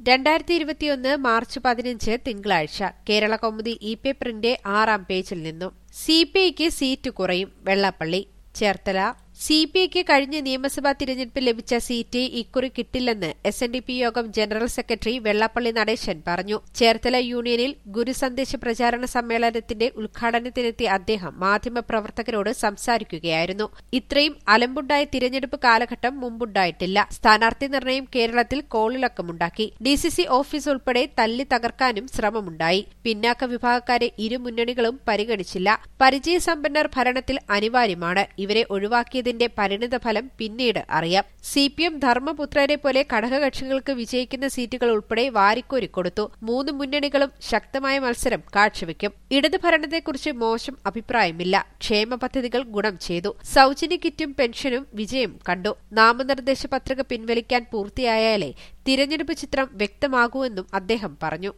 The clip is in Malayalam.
രണ്ടായിരത്തി ഇരുപത്തിയൊന്ന് മാർച്ച് പതിനഞ്ച് തിങ്കളാഴ്ച കേരള കൗമുദി ഇ പേപ്പറിന്റെ ആറാം പേജിൽ നിന്നും സി പി ഐക്ക് സീറ്റ് കുറയും വെള്ളാപ്പള്ളി ചേർത്തല സി പി ഐക്ക് കഴിഞ്ഞ നിയമസഭാ തിരഞ്ഞെടുപ്പിൽ ലഭിച്ച സീറ്റ് ഇക്കുറി കിട്ടില്ലെന്ന് എസ് എൻ ഡി പി യോഗം ജനറൽ സെക്രട്ടറി വെള്ളാപ്പള്ളി നടേശൻ പറഞ്ഞു ചേർത്തല യൂണിയനിൽ ഗുരുസന്ദേശ പ്രചാരണ സമ്മേളനത്തിന്റെ ഉദ്ഘാടനത്തിനെത്തിയ അദ്ദേഹം മാധ്യമപ്രവർത്തകരോട് സംസാരിക്കുകയായിരുന്നു ഇത്രയും അലമ്പുണ്ടായ തിരഞ്ഞെടുപ്പ് കാലഘട്ടം മുമ്പുണ്ടായിട്ടില്ല സ്ഥാനാർത്ഥി നിർണയം കേരളത്തിൽ കോളിളക്കമുണ്ടാക്കി ഡി സി സി ഓഫീസ് ഉൾപ്പെടെ തല്ലി തകർക്കാനും ശ്രമമുണ്ടായി പിന്നാക്ക വിഭാഗക്കാരെ ഇരു മുന്നണികളും പരിഗണിച്ചില്ല പരിചയസമ്പന്നർ ഭരണത്തിൽ അനിവാര്യമാണ് ഇവരെ ഒഴിവാക്കിയതിന്റെ പരിണിതഫലം പിന്നീട് അറിയാം സി പി എം ധർമ്മപുത്രരെ പോലെ ഘടകകക്ഷികൾക്ക് വിജയിക്കുന്ന സീറ്റുകൾ ഉൾപ്പെടെ വാരിക്കോരി കൊടുത്തു മൂന്ന് മുന്നണികളും ശക്തമായ മത്സരം കാഴ്ചവെക്കും ഇടത് ഭരണത്തെക്കുറിച്ച് മോശം അഭിപ്രായമില്ല ക്ഷേമ പദ്ധതികൾ ഗുണം ചെയ്തു സൌജന്യ കിറ്റും പെൻഷനും വിജയം കണ്ടു നാമനിർദ്ദേശ പത്രിക പിൻവലിക്കാൻ പൂർത്തിയായാലേ തിരഞ്ഞെടുപ്പ് ചിത്രം വ്യക്തമാകൂവെന്നും അദ്ദേഹം പറഞ്ഞു